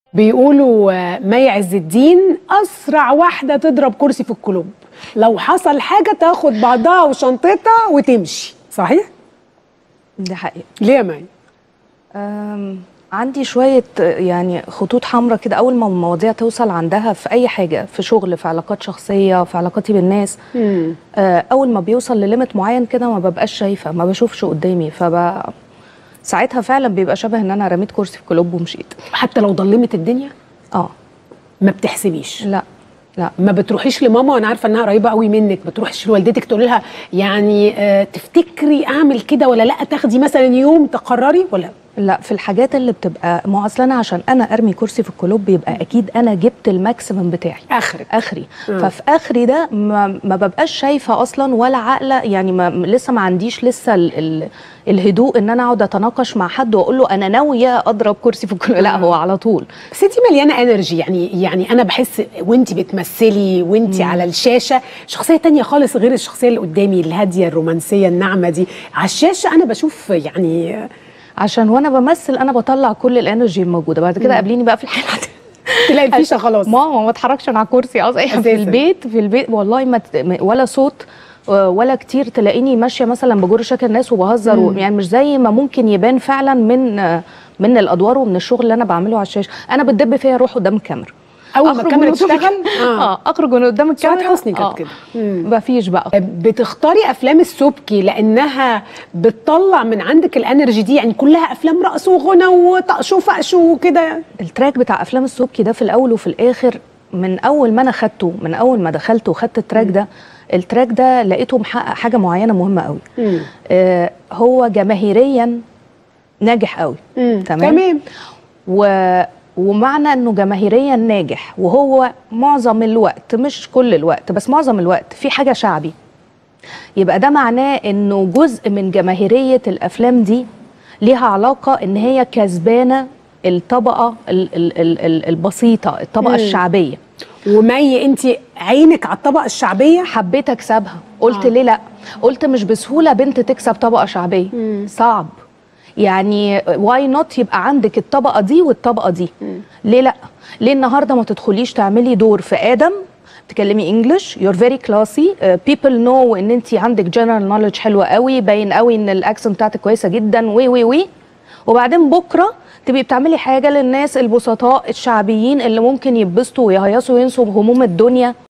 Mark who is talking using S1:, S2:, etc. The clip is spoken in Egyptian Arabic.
S1: بيقولوا آه، مي عز الدين اسرع واحده تضرب كرسي في الكلوب لو حصل حاجه تاخد بعضها وشنطتها وتمشي صحيح
S2: دي حقيقة
S1: ليه يا مي
S2: أم، عندي شوية آه، يعني خطوط حمراء كده أول ما المواضيع توصل عندها في أي حاجة في شغل في علاقات شخصية في علاقاتي بالناس
S1: مم.
S2: آه، أول ما بيوصل لليميت معين كده ما ببقاش شايفة ما بشوفش قدامي فب ساعتها فعلا بيبقى شبه ان انا رميت كرسي في كلوب ومشيت
S1: حتى لو ضلمت الدنيا
S2: اه
S1: ما بتحسبيش
S2: لا لا
S1: ما بتروحيش لماما وانا عارفه انها قريبه قوي منك ما تروحيش لوالدتك تقولي لها يعني آه تفتكري اعمل كده ولا لا تاخدي مثلا يوم تقرري ولا
S2: لا في الحاجات اللي بتبقى ما هو اصل انا عشان انا ارمي كرسي في الكلوب بيبقى اكيد انا جبت الماكسيمم بتاعي
S1: اخرك
S2: اخري
S1: مم.
S2: ففي اخري ده ما, ما ببقاش شايفه اصلا ولا عاقله يعني ما لسه ما عنديش لسه ال ال الهدوء ان انا اقعد اتناقش مع حد واقول له انا ناويه اضرب كرسي في الكلوب لا هو على طول
S1: بس انت مليانه انرجي يعني يعني انا بحس وانت بتمثلي وانت على الشاشه شخصيه تانية خالص غير الشخصيه اللي قدامي الهاديه الرومانسيه الناعمه دي على الشاشه انا بشوف يعني
S2: عشان وانا بمثل انا بطلع كل الانرجي الموجوده بعد كده قابليني بقى في الحياه العادية.
S1: تلاقي الفيشه خلاص
S2: ماما ما اتحركش انا على الكرسي اصلا
S1: أساساً.
S2: في البيت في البيت والله ما ت- م- ولا صوت آه، ولا كتير تلاقيني ماشيه مثلا بجر شكل الناس وبهزر و- يعني مش زي ما ممكن يبان فعلا من آه، من الادوار ومن الشغل اللي انا بعمله على الشاشه انا بتدب فيا روح قدام الكاميرا
S1: اول ما
S2: أخرج
S1: الكاميرا
S2: من قدام
S1: تشتغل
S2: اه اخرج من قدام
S1: سعاد
S2: الكاميرا
S1: حسني كانت كده. مم.
S2: مفيش بقى
S1: بتختاري افلام السبكي لانها بتطلع من عندك الانرجي دي يعني كلها افلام رقص وغنى وطقش وفقش وكده
S2: التراك بتاع افلام السبكي ده في الاول وفي الاخر من اول ما انا خدته من اول ما دخلت وخدت التراك ده التراك ده لقيته محقق حاجه معينه مهمه قوي
S1: مم.
S2: آه هو جماهيريا ناجح قوي
S1: مم.
S2: تمام.
S1: تمام
S2: و ومعنى انه جماهيريا ناجح وهو معظم الوقت مش كل الوقت بس معظم الوقت في حاجه شعبي يبقى ده معناه انه جزء من جماهيريه الافلام دي ليها علاقه ان هي كسبانه الطبقه ال ال ال ال البسيطه الطبقه
S1: مم.
S2: الشعبيه
S1: ومي انت عينك على الطبقه الشعبيه
S2: حبيت اكسبها قلت
S1: آه.
S2: آه. ليه لا قلت مش بسهوله بنت تكسب طبقه شعبيه
S1: مم.
S2: صعب يعني واي نوت يبقى عندك الطبقه دي والطبقه دي ليه لا ليه النهارده ما تدخليش تعملي دور في ادم تكلمي انجلش يور فيري كلاسي بيبل نو ان انت عندك جنرال نوليدج حلوه قوي باين قوي ان الاكسنت بتاعتك كويسه جدا وي وي وي وبعدين بكره تبقي بتعملي حاجه للناس البسطاء الشعبيين اللي ممكن يتبسطوا ويهيصوا وينسوا بهموم الدنيا